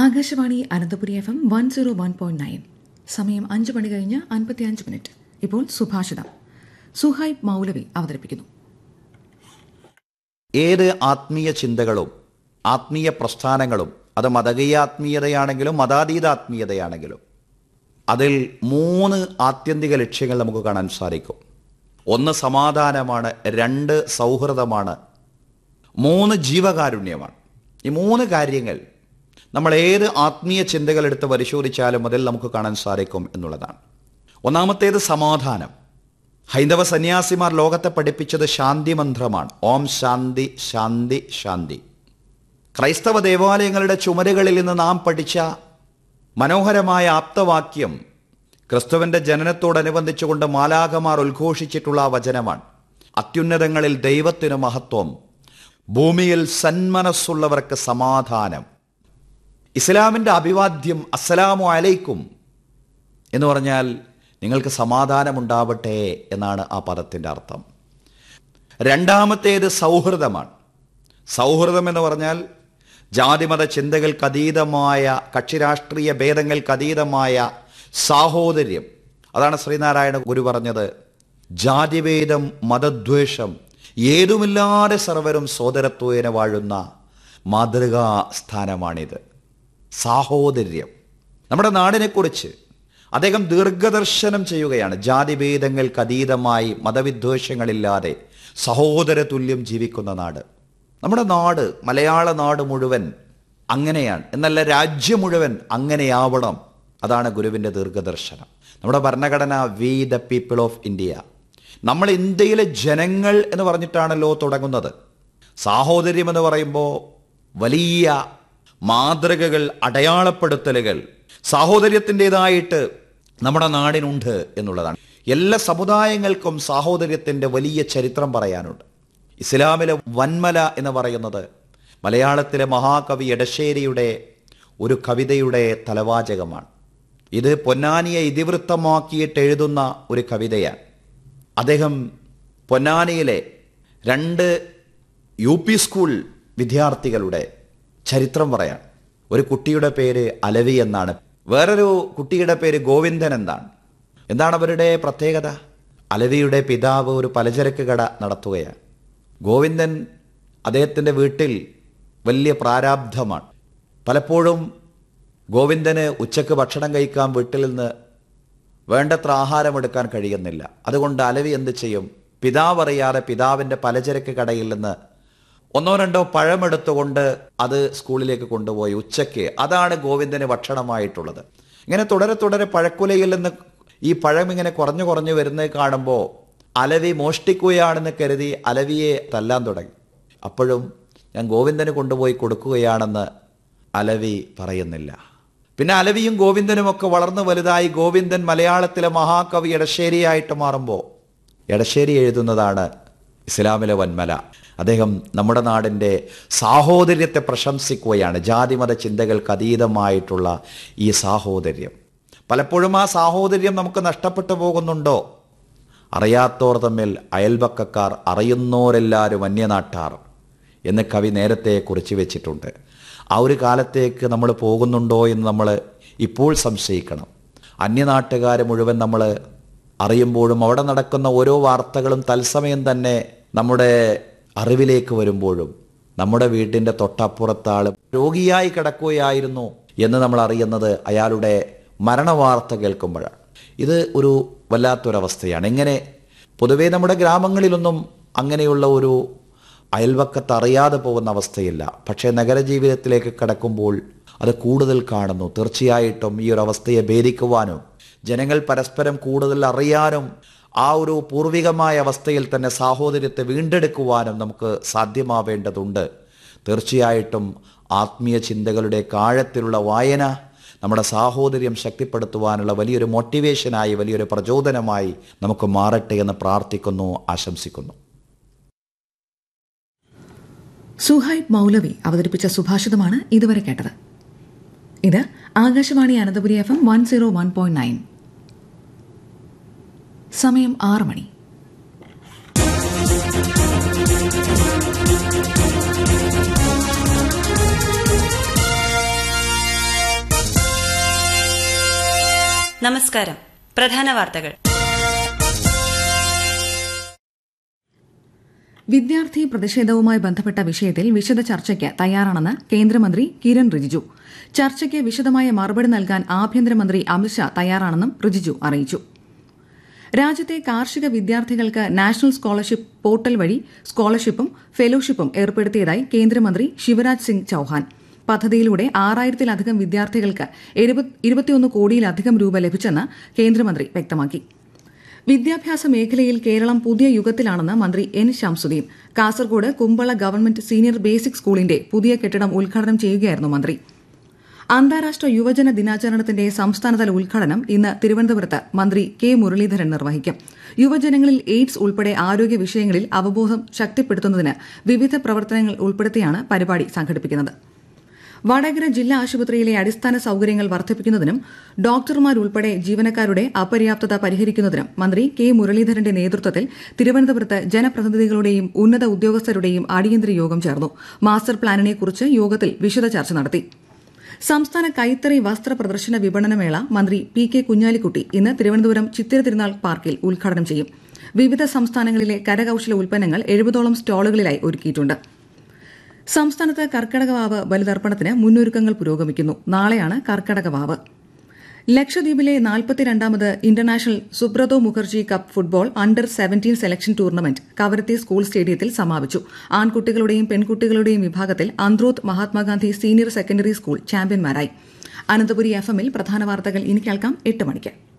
Akashvani Ananthapuri F M one zero one point nine സമയം അഞ്ച് മണി കഴിഞ്ഞ് അൻപത്തിയഞ്ച് മിനിറ്റ് ഇപ്പോൾ സുഭാഷിതം സുഹൈബ് മൗലവി അവതരിപ്പിക്കുന്നു ഏത് ആത്മീയ ചിന്തകളും ആത്മീയ പ്രസ്ഥാനങ്ങളും അത് മതകീയ ആത്മീയതയാണെങ്കിലും മതാതീത ആത്മീയതയാണെങ്കിലും അതിൽ മൂന്ന് ആത്യന്തിക ലക്ഷ്യങ്ങൾ നമുക്ക് കാണാൻ സാധിക്കും ഒന്ന് സമാധാനമാണ് രണ്ട് സൗഹൃദമാണ് മൂന്ന് ജീവകാരുണ്യമാണ് ഈ മൂന്ന് കാര്യങ്ങൾ നമ്മൾ ഏത് ആത്മീയ ചിന്തകൾ എടുത്ത് പരിശോധിച്ചാലും അതിൽ നമുക്ക് കാണാൻ സാധിക്കും എന്നുള്ളതാണ് ഒന്നാമത്തേത് സമാധാനം ഹൈന്ദവ സന്യാസിമാർ ലോകത്തെ പഠിപ്പിച്ചത് ശാന്തി മന്ത്രമാണ് ഓം ശാന്തി ശാന്തി ശാന്തി ക്രൈസ്തവ ദേവാലയങ്ങളുടെ ചുമരുകളിൽ നിന്ന് നാം പഠിച്ച മനോഹരമായ ആപ്തവാക്യം ക്രിസ്തുവിന്റെ ജനനത്തോടനുബന്ധിച്ചുകൊണ്ട് മാലാകമാർ ഉദ്ഘോഷിച്ചിട്ടുള്ള ആ വചനമാണ് അത്യുന്നതങ്ങളിൽ ദൈവത്തിന് മഹത്വം ഭൂമിയിൽ സന്മനസ്സുള്ളവർക്ക് സമാധാനം ഇസ്ലാമിന്റെ അഭിവാദ്യം അസ്സലാമു അലൈക്കും എന്ന് പറഞ്ഞാൽ നിങ്ങൾക്ക് സമാധാനമുണ്ടാവട്ടെ എന്നാണ് ആ പദത്തിൻ്റെ അർത്ഥം രണ്ടാമത്തേത് സൗഹൃദമാണ് സൗഹൃദം എന്ന് പറഞ്ഞാൽ ജാതിമത ചിന്തകൾക്ക് അതീതമായ കക്ഷിരാഷ്ട്രീയ ഭേദങ്ങൾക്ക് അതീതമായ സാഹോദര്യം അതാണ് ശ്രീനാരായണ ഗുരു പറഞ്ഞത് ജാതിഭേദം മതദ്വേഷം ഏതുമില്ലാതെ സർവരും സോദരത്വേന വാഴുന്ന മാതൃകാ സ്ഥാനമാണിത് സാഹോദര്യം നമ്മുടെ നാടിനെക്കുറിച്ച് അദ്ദേഹം ദീർഘദർശനം ചെയ്യുകയാണ് ജാതിഭേദങ്ങൾക്ക് അതീതമായി മതവിദ്വേഷങ്ങളില്ലാതെ സഹോദര തുല്യം ജീവിക്കുന്ന നാട് നമ്മുടെ നാട് മലയാള നാട് മുഴുവൻ അങ്ങനെയാണ് എന്നല്ല രാജ്യം മുഴുവൻ അങ്ങനെയാവണം അതാണ് ഗുരുവിൻ്റെ ദീർഘദർശനം നമ്മുടെ ഭരണഘടന we the people of India നമ്മൾ ഇന്ത്യയിലെ ജനങ്ങൾ എന്ന് പറഞ്ഞിട്ടാണല്ലോ തുടങ്ങുന്നത് സാഹോദര്യം എന്ന് പറയുമ്പോൾ വലിയ മാതൃകകൾ അടയാളപ്പെടുത്തലുകൾ സാഹോദര്യത്തിൻ്റെതായിട്ട് നമ്മുടെ നാടിനുണ്ട് എന്നുള്ളതാണ് എല്ലാ സമുദായങ്ങൾക്കും സാഹോദര്യത്തിൻ്റെ വലിയ ചരിത്രം പറയാനുണ്ട് ഇസ്ലാമിലെ വന്മല എന്ന് പറയുന്നത് മലയാളത്തിലെ മഹാകവി എടശ്ശേരിയുടെ ഒരു കവിതയുടെ തലവാചകമാണ് ഇത് പൊന്നാനിയെ ഇതിവൃത്തമാക്കിയിട്ട് എഴുതുന്ന ഒരു കവിതയാണ് അദ്ദേഹം പൊന്നാനിയിലെ രണ്ട് യു പി സ്കൂൾ വിദ്യാർത്ഥികളുടെ ചരിത്രം പറയാൻ ഒരു കുട്ടിയുടെ പേര് അലവി എന്നാണ് വേറൊരു കുട്ടിയുടെ പേര് ഗോവിന്ദൻ എന്നാണ് എന്താണ് അവരുടെ പ്രത്യേകത അലവിയുടെ പിതാവ് ഒരു പലചരക്ക് കട നടത്തുകയാണ് ഗോവിന്ദൻ അദ്ദേഹത്തിൻ്റെ വീട്ടിൽ വലിയ പ്രാരാബ്ധമാണ് പലപ്പോഴും ഗോവിന്ദന് ഉച്ചക്ക് ഭക്ഷണം കഴിക്കാൻ വീട്ടിൽ നിന്ന് വേണ്ടത്ര ആഹാരമെടുക്കാൻ കഴിയുന്നില്ല അതുകൊണ്ട് അലവി എന്ത് ചെയ്യും പിതാവ് അറിയാതെ പിതാവിൻ്റെ പലചരക്ക് കടയിൽ നിന്ന് ഒന്നോ രണ്ടോ പഴമെടുത്തുകൊണ്ട് അത് സ്കൂളിലേക്ക് കൊണ്ടുപോയി ഉച്ചയ്ക്ക് അതാണ് ഗോവിന്ദന് ഭക്ഷണമായിട്ടുള്ളത് ഇങ്ങനെ തുടരെ തുടരെ പഴക്കുലയിൽ നിന്ന് ഈ പഴം ഇങ്ങനെ കുറഞ്ഞു കുറഞ്ഞു വരുന്നത് കാണുമ്പോൾ അലവി മോഷ്ടിക്കുകയാണെന്ന് കരുതി അലവിയെ തല്ലാൻ തുടങ്ങി അപ്പോഴും ഞാൻ ഗോവിന്ദന് കൊണ്ടുപോയി കൊടുക്കുകയാണെന്ന് അലവി പറയുന്നില്ല പിന്നെ അലവിയും ഗോവിന്ദനും ഒക്കെ വളർന്നു വലുതായി ഗോവിന്ദൻ മലയാളത്തിലെ മഹാകവി എടശ്ശേരിയായിട്ട് മാറുമ്പോൾ എടശ്ശേരി എഴുതുന്നതാണ് ഇസ്ലാമിലെ വന്മല അദ്ദേഹം നമ്മുടെ നാടിൻ്റെ സാഹോദര്യത്തെ പ്രശംസിക്കുകയാണ് ജാതിമത ചിന്തകൾക്ക് അതീതമായിട്ടുള്ള ഈ സാഹോദര്യം പലപ്പോഴും ആ സാഹോദര്യം നമുക്ക് നഷ്ടപ്പെട്ടു പോകുന്നുണ്ടോ അറിയാത്തോർ തമ്മിൽ അയൽപക്കക്കാർ അറിയുന്നോരെല്ലാവരും അന്യനാട്ടാർ എന്ന് കവി നേരത്തെ കുറിച്ച് വെച്ചിട്ടുണ്ട് ആ ഒരു കാലത്തേക്ക് നമ്മൾ പോകുന്നുണ്ടോ എന്ന് നമ്മൾ ഇപ്പോൾ സംശയിക്കണം അന്യനാട്ടുകാരെ മുഴുവൻ നമ്മൾ അറിയുമ്പോഴും അവിടെ നടക്കുന്ന ഓരോ വാർത്തകളും തത്സമയം തന്നെ നമ്മുടെ അറിവിലേക്ക് വരുമ്പോഴും നമ്മുടെ വീട്ടിൻ്റെ തൊട്ടപ്പുറത്താൾ രോഗിയായി കിടക്കുകയായിരുന്നു എന്ന് നമ്മൾ അറിയുന്നത് അയാളുടെ മരണവാർത്ത കേൾക്കുമ്പോഴാണ് ഇത് ഒരു വല്ലാത്തൊരവസ്ഥയാണ് എങ്ങനെ പൊതുവേ നമ്മുടെ ഗ്രാമങ്ങളിലൊന്നും അങ്ങനെയുള്ള ഒരു അയൽവക്കത്ത് അറിയാതെ പോകുന്ന അവസ്ഥയില്ല പക്ഷേ നഗരജീവിതത്തിലേക്ക് കടക്കുമ്പോൾ അത് കൂടുതൽ കാണുന്നു തീർച്ചയായിട്ടും ഈ ഒരു അവസ്ഥയെ ഭേദിക്കുവാനും ജനങ്ങൾ പരസ്പരം കൂടുതൽ അറിയാനും ആ ഒരു പൂർവികമായ അവസ്ഥയിൽ തന്നെ സാഹോദര്യത്തെ വീണ്ടെടുക്കുവാനും നമുക്ക് സാധ്യമാവേണ്ടതുണ്ട് തീർച്ചയായിട്ടും ആത്മീയ ചിന്തകളുടെ കാഴത്തിലുള്ള വായന നമ്മുടെ സാഹോദര്യം ശക്തിപ്പെടുത്തുവാനുള്ള വലിയൊരു മോട്ടിവേഷനായി വലിയൊരു പ്രചോദനമായി നമുക്ക് മാറട്ടെ എന്ന് പ്രാർത്ഥിക്കുന്നു ആശംസിക്കുന്നു സുഹൈബ് മൗലവി അവതരിപ്പിച്ച സുഭാഷിതമാണ് ഇതുവരെ കേട്ടത് ഇത് Akashvani Ananthapuri F M one zero one point nine സമയം ആറ് മണി നമസ്കാരം പ്രധാന വാർത്തകൾ വിദ്യാർത്ഥി പ്രതിഷേധവുമായി ബന്ധപ്പെട്ട വിഷയത്തിൽ വിശദ ചർച്ചയ്ക്ക് തയ്യാറാണെന്ന് കേന്ദ്രമന്ത്രി കിരൺ റിജിജു ചർച്ചയ്ക്ക് വിശദമായ മറുപടി നൽകാൻ ആഭ്യന്തരമന്ത്രി അമിത്ഷാ തയ്യാറാണെന്നും റിജിജു അറിയിച്ചു രാജ്യത്തെ കാർഷിക വിദ്യാർത്ഥികൾക്ക് നാഷണൽ സ്കോളർഷിപ്പ് പോർട്ടൽ വഴി സ്കോളർഷിപ്പും ഫെലോഷിപ്പും ഏർപ്പെടുത്തിയതായി കേന്ദ്രമന്ത്രി ശിവരാജ് സിംഗ് ചൌഹാൻ പദ്ധതിയിലൂടെ ആറായിരത്തിലധികം വിദ്യാർത്ഥികൾക്ക് ഇരുപത്തിയൊന്ന് കോടിയിലധികം രൂപ ലഭിച്ചെന്ന് കേന്ദ്രമന്ത്രി വ്യക്തമാക്കി വിദ്യാഭ്യാസ മേഖലയിൽ കേരളം പുതിയ യുഗത്തിലാണെന്ന് മന്ത്രി N Shamsuddin Kasaragod Kumbla government senior basic സ്കൂളിന്റെ പുതിയ കെട്ടിടം ഉദ്ഘാടനം ചെയ്യുകയായിരുന്നു മന്ത്രി അന്താരാഷ്ട്ര യുവജന ദിനാചരണത്തിന്റെ സംസ്ഥാനതല ഉദ്ഘാടനം ഇന്ന് തിരുവനന്തപുരത്ത് മന്ത്രി കെ മുരളീധരൻ നിർവഹിക്കും യുവജനങ്ങളിൽ എയ്ഡ്സ് ഉൾപ്പെടെ ആരോഗ്യ വിഷയങ്ങളിൽ അവബോധം ശക്തിപ്പെടുത്തുന്നതിന് വിവിധ പ്രവർത്തനങ്ങൾ ഉൾപ്പെടുത്തിയാണ് പരിപാടി സംഘടിപ്പിക്കുന്നത് വടകര ജില്ലാ ആശുപത്രിയിലെ അടിസ്ഥാന സൌകര്യങ്ങൾ വർദ്ധിപ്പിക്കുന്നതിനും ഡോക്ടർമാരുൾപ്പെടെ ജീവനക്കാരുടെ അപര്യാപ്തത പരിഹരിക്കുന്നതിനും മന്ത്രി കെ മുരളീധരന്റെ നേതൃത്വത്തിൽ തിരുവനന്തപുരത്ത് ജനപ്രതിനിധികളുടെയും ഉന്നത ഉദ്യോഗസ്ഥരുടെയും അടിയന്തര യോഗം ചേർന്നു മാസ്റ്റർ പ്ലാനിനെക്കുറിച്ച് യോഗത്തിൽ വിശദ ചർച്ച നടത്തി സംസ്ഥാന കൈത്തറി വസ്ത്ര പ്രദർശന വിപണനമേള മന്ത്രി പി കെ കുഞ്ഞാലിക്കുട്ടി ഇന്ന് തിരുവനന്തപുരം ചിത്തിര തിരുനാൾ പാർക്കിൽ ഉദ്ഘാടനം ചെയ്യും വിവിധ സംസ്ഥാനങ്ങളിലെ കരകൌശല ഉൽപ്പന്നങ്ങൾ എഴുപതോളം സ്റ്റാളുകളിലായി ഒരുക്കിയിട്ടുണ്ട് സംസ്ഥാനത്ത് കർക്കടകവാവ് ബലിതർപ്പണത്തിന് മുന്നൊരുക്കങ്ങൾ പുരോഗമിക്കുന്നു നാളെയാണ് കർക്കടകവാവ് ലക്ഷദ്വീപിലെ നാൽപ്പത്തിരണ്ടാമത് international Subroto Mukherjee cup football under seventeen selection tournament Kavaratti school സ്റ്റേഡിയത്തിൽ സമാപിച്ചു ആൺകുട്ടികളുടെയും പെൺകുട്ടികളുടെയും വിഭാഗത്തിൽ Androth Mahatma Gandhi senior secondary school ചാമ്പ്യന്മാരായി അനന്തപുരി എഫ് എമ്മിൽ പ്രധാന വാർത്തകൾ ഇനി കേൾക്കാം എട്ട് മണിക്ക്